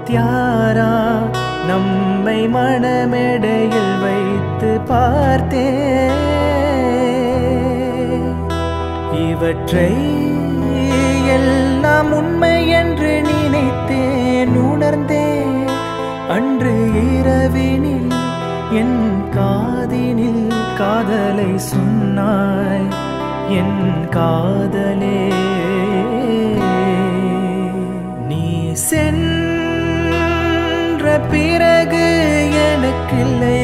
முத்தியாரா நம்மை மணமேடையில் வைத்து பார்த்தேன் இவற்றை எல்லாம் உண்மை என்று நினைத்தேன் உணர்ந்தேன் அன்று இரவினில் என் காதினில் காதலை சொன்னாய் என் காதலே நீ சென்ற பிறகு எனக்கில்லை